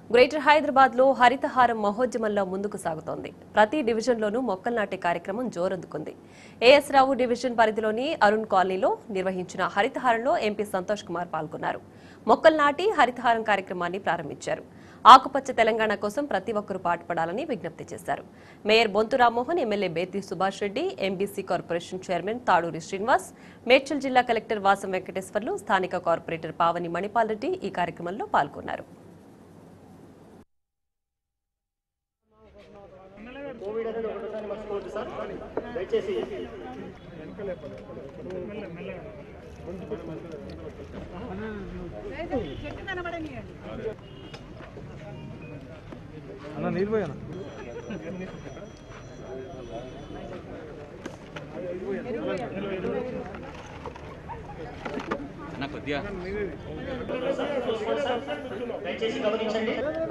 greater Hyderabad లో హరితహారం మహోద్యమంలో ముందుకు సాగుతోంది ప్రతి డివిజన్లోనూ మొక్కలు నాటే కార్యక్రమం జోరందుకుంది ఏఎస్ రావు డివిజన్ పరిధిలోని అరుణ్ కాలనీలో నిర్వహించిన హరితహారంలో ఎంపీ సంతోష్ కుమార్ పాల్గొన్నారు మొక్కలు నాటి హరితహారం కార్యక్రమాన్ని ప్రారంభించారు ఆకుపచ్చ తెలంగాణ కోసం ప్రతి ఒక్కరూ పాటుపడాలని విజ్ఞప్తి చేశారు mayor Bonthu Rammohan MLA Bethi Subhash Reddy MBC corporation chairman Taduri Srinivas Medchal జిల్లా కలెక్టర్ వాసం వెంకటేశ్వర్లు స్థానిక కార్పొరేటర్ పావని మణిపాల్ రెడ్డి ఈ కార్యక్రమంలో పాల్గొన్నారు కోవిడ్ అనేది ఒకటోసారి మర్చిపోవద్దు సార్ దయచేసి అన్న నీళ్ళు పోయాను నా కొద్దిగా దయచేసి గమనించండి